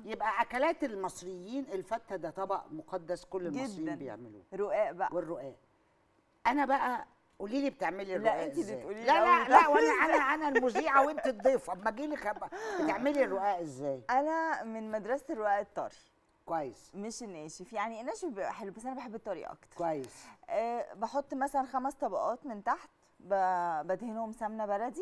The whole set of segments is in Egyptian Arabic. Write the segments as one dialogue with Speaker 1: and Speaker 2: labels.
Speaker 1: يبقى اكلات المصريين الفته ده طبق مقدس كل المصريين
Speaker 2: جداً.
Speaker 1: بيعملوه
Speaker 2: رقاق بقى
Speaker 1: والرقاق انا بقى قولي لي بتعملي
Speaker 2: لا،
Speaker 1: الرقاق
Speaker 2: أنتي اللي
Speaker 1: ازاي
Speaker 2: تقولي لي
Speaker 1: لا لا
Speaker 2: الأول
Speaker 1: لا وانا انا انا المذيعه وانت الضيفه اما اجي لك أبقى- بتعملي الرقاق ازاي
Speaker 2: انا من مدرسه الرقاق الطري
Speaker 1: كويس
Speaker 2: مش الناشف يعني الناشف بيبقى حلو بس انا بحب الطري اكتر
Speaker 1: كويس
Speaker 2: أه بحط مثلا خمس طبقات من تحت ب- بدهنهم سمنه بلدي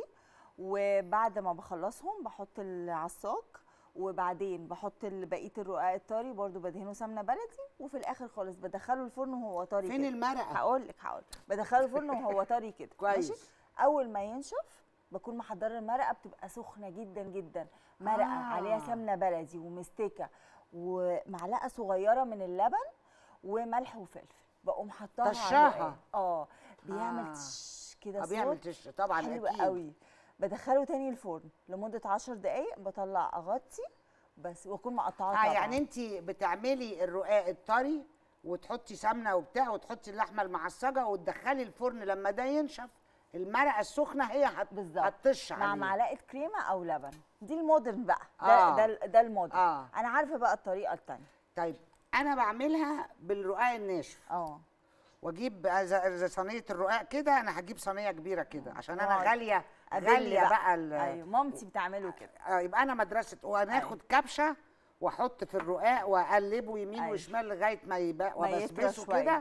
Speaker 2: وبعد ما بخلصهم بحط العصاج وبعدين بحط ال- بقيه الرقاق الطري برضو بدهنه سمنه بلدي وفي الاخر خالص بدخله الفرن وهو طري
Speaker 1: فين
Speaker 2: كده.
Speaker 1: المرقه
Speaker 2: هقول لك هقول لك بدخله الفرن وهو طري كده
Speaker 1: كويس.
Speaker 2: ماشي اول ما ينشف بكون محضره المرقه بتبقى سخنه جدا جدا مرقه
Speaker 1: آه.
Speaker 2: آه. عليها سمنه بلدي ومستكه ومعلقه صغيره من اللبن وملح وفلفل بقوم حطاها على
Speaker 1: طشاها.
Speaker 2: الرقاق. اه بيعمل
Speaker 1: آه.
Speaker 2: تش كده
Speaker 1: آه، بيعمل
Speaker 2: صوت
Speaker 1: تش طبعا
Speaker 2: حلو
Speaker 1: اكيد
Speaker 2: قوي بدخله تاني الفرن لمده 10 دقايق بطلع اغطي بس واكون مقطعاه
Speaker 1: اه
Speaker 2: طبعا
Speaker 1: يعني انت بتعملي الرقاق الطري وتحطي سمنه وبتاع وتحطي اللحمه المعصجه وتدخلي الفرن لما ده ينشف المرقه السخنه هي هت...
Speaker 2: بالظبط.
Speaker 1: هتطش
Speaker 2: مع
Speaker 1: عليه
Speaker 2: معلقه كريمه او لبن دي المودرن بقى ده
Speaker 1: آه.
Speaker 2: ده, ال- ده المودرن
Speaker 1: آه.
Speaker 2: انا عارفه بقى الطريقه التانية
Speaker 1: طيب انا بعملها بالرقاق الناشف
Speaker 2: اه
Speaker 1: واجيب اذا إذا صينيه الرقاق كده انا هجيب صينيه كبيره كده عشان انا
Speaker 2: واقعد
Speaker 1: غاليه
Speaker 2: أبل
Speaker 1: غاليه بقى, ال-
Speaker 2: ايوه مامتي بتعمله كده
Speaker 1: آه يبقى انا مدرسه وناخد كبشه واحط في الرقاق واقلبه يمين
Speaker 2: أيوة.
Speaker 1: وشمال لغايه ما يبقى
Speaker 2: ما يطرى
Speaker 1: وبسبسه
Speaker 2: شوية.
Speaker 1: كده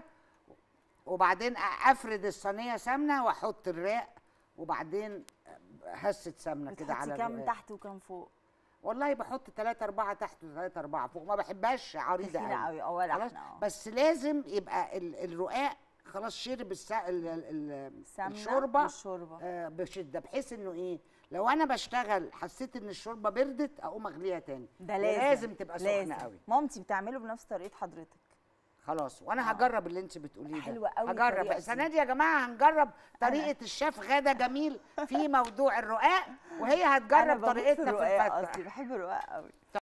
Speaker 1: وبعدين افرد الصينيه سمنه واحط الراق وبعدين هسه سمنه كده على
Speaker 2: بتحطي كام
Speaker 1: الرقاق
Speaker 2: تحت وكام فوق
Speaker 1: والله بحط 3 4 تحت و3 4 فوق ما بحبهاش عريضه
Speaker 2: تخينه
Speaker 1: قوي
Speaker 2: قوي اه ولا
Speaker 1: خلاص
Speaker 2: احنا اه
Speaker 1: بس لازم يبقى ال- الرقاق خلاص شرب السا... ال... ال... ال...
Speaker 2: السمنة
Speaker 1: الشوربه
Speaker 2: والشوربة.
Speaker 1: آه بشده بحيث انه ايه لو انا بشتغل حسيت ان الشوربه بردت اقوم اغليها تاني
Speaker 2: ده لازم
Speaker 1: لازم تبقى سخنه
Speaker 2: لازم.
Speaker 1: قوي
Speaker 2: مامتي بتعمله بنفس طريقه حضرتك
Speaker 1: خلاص وانا هجرب اللي انت بتقوليه ده
Speaker 2: حلوة قوي
Speaker 1: هجرب
Speaker 2: الطريقة
Speaker 1: السنه
Speaker 2: دي.
Speaker 1: دي يا جماعه هنجرب طريقه الشيف غاده جميل في موضوع الرقاق وهي
Speaker 2: أنا
Speaker 1: هتجرب
Speaker 2: بموت في
Speaker 1: طريقتنا في
Speaker 2: الرقاق
Speaker 1: الفته
Speaker 2: اصلي بحب الرقاق قوي